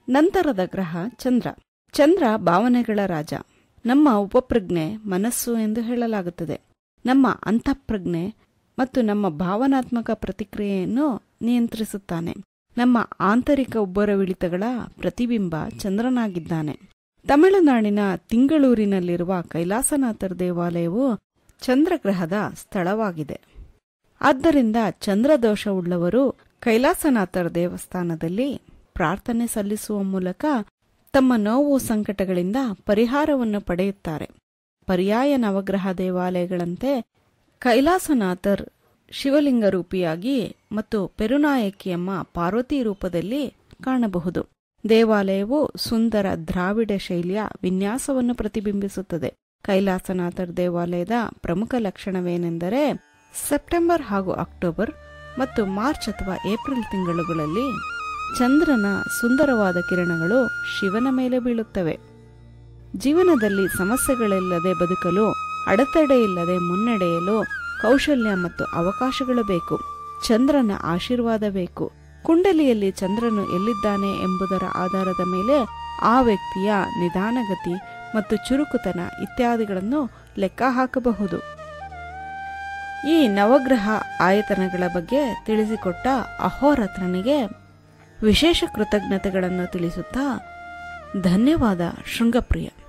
ನಂತರದ ಗ್ರಹ ಚಂದ್ರ ಚಂದ್ರ ಭಾವನೆಗಳ ರಾಜ ನಮ್ಮ ಉಪಪ್ರಜ್ಞೆ ಮನಸ್ಸು ಎಂದು ಹೇಳಲಾಗುತ್ತದೆ ನಮ್ಮ ಅಂತಃಪ್ರಜ್ಞೆ ಮತ್ತು ನಮ್ಮ ಭಾವನಾತ್ಮಕ ಪ್ರತಿಕ್ರಿಯೆಯನ್ನು ನಿಯಂತ್ರಿಸುತ್ತಾನೆ ನಮ್ಮ ಆಂತರಿಕ ಉಬ್ಬರವಿಳಿತಗಳ ಪ್ರತಿಬಿಂಬ ಚಂದ್ರನಾಗಿದ್ದಾನೆ ತಮಿಳುನಾಡಿನ ತಿಂಗಳೂರಿನಲ್ಲಿರುವ ಕೈಲಾಸನಾಥರ್ ದೇವಾಲಯವು ಚಂದ್ರಗ್ರಹದ ಸ್ಥಳವಾಗಿದೆ ಆದ್ದರಿಂದ ಚಂದ್ರದೋಷವುಳ್ಳವರು ಕೈಲಾಸನಾಥರ್ ದೇವಸ್ಥಾನದಲ್ಲಿ ಪ್ರಾರ್ಥನೆ ಸಲ್ಲಿಸುವ ಮೂಲಕ ತಮ್ಮ ನೋವು ಸಂಕಟಗಳಿಂದ ಪರಿಹಾರವನ್ನು ಪಡೆಯುತ್ತಾರೆ ಪರ್ಯಾಯ ನವಗ್ರಹ ದೇವಾಲಯಗಳಂತೆ ಕೈಲಾಸನಾಥರ್ ಶಿವಲಿಂಗ ರೂಪಿಯಾಗಿ ಮತ್ತು ಪೆರುನಾಯಕಿಯಮ್ಮ ಪಾರ್ವತಿ ರೂಪದಲ್ಲಿ ಕಾಣಬಹುದು ದೇವಾಲಯವು ಸುಂದರ ದ್ರಾವಿಡ ಶೈಲಿಯ ವಿನ್ಯಾಸವನ್ನು ಪ್ರತಿಬಿಂಬಿಸುತ್ತದೆ ಕೈಲಾಸನಾಥರ್ ದೇವಾಲಯದ ಪ್ರಮುಖ ಲಕ್ಷಣವೇನೆಂದರೆ ಸೆಪ್ಟೆಂಬರ್ ಹಾಗೂ ಅಕ್ಟೋಬರ್ ಮತ್ತು ಮಾರ್ಚ್ ಅಥವಾ ಏಪ್ರಿಲ್ ತಿಂಗಳುಗಳಲ್ಲಿ ಚಂದ್ರನ ಸುಂದರವಾದ ಕಿರಣಗಳು ಶಿವನ ಮೇಲೆ ಬೀಳುತ್ತವೆ ಜೀವನದಲ್ಲಿ ಸಮಸ್ಯೆಗಳಿಲ್ಲದೆ ಬದುಕಲು ಅಡೆತಡೆ ಇಲ್ಲದೆ ಮುನ್ನಡೆಯಲು ಕೌಶಲ್ಯ ಮತ್ತು ಅವಕಾಶಗಳು ಬೇಕು ಚಂದ್ರನ ಆಶೀರ್ವಾದ ಬೇಕು ಕುಂಡಲಿಯಲ್ಲಿ ಚಂದ್ರನು ಎಲ್ಲಿದ್ದಾನೆ ಎಂಬುದರ ಆಧಾರದ ಮೇಲೆ ಆ ವ್ಯಕ್ತಿಯ ನಿಧಾನಗತಿ ಮತ್ತು ಚುರುಕುತನ ಇತ್ಯಾದಿಗಳನ್ನು ಲೆಕ್ಕ ಹಾಕಬಹುದು ಈ ನವಗ್ರಹ ಆಯತನಗಳ ಬಗ್ಗೆ ತಿಳಿಸಿಕೊಟ್ಟ ಅಹೋರತ್ರನಿಗೆ ವಿಶೇಷ ಕೃತಜ್ಞತೆಗಳನ್ನು ತಿಳಿಸುತ್ತಾ ಧನ್ಯವಾದ ಶೃಂಗಪ್ರಿಯ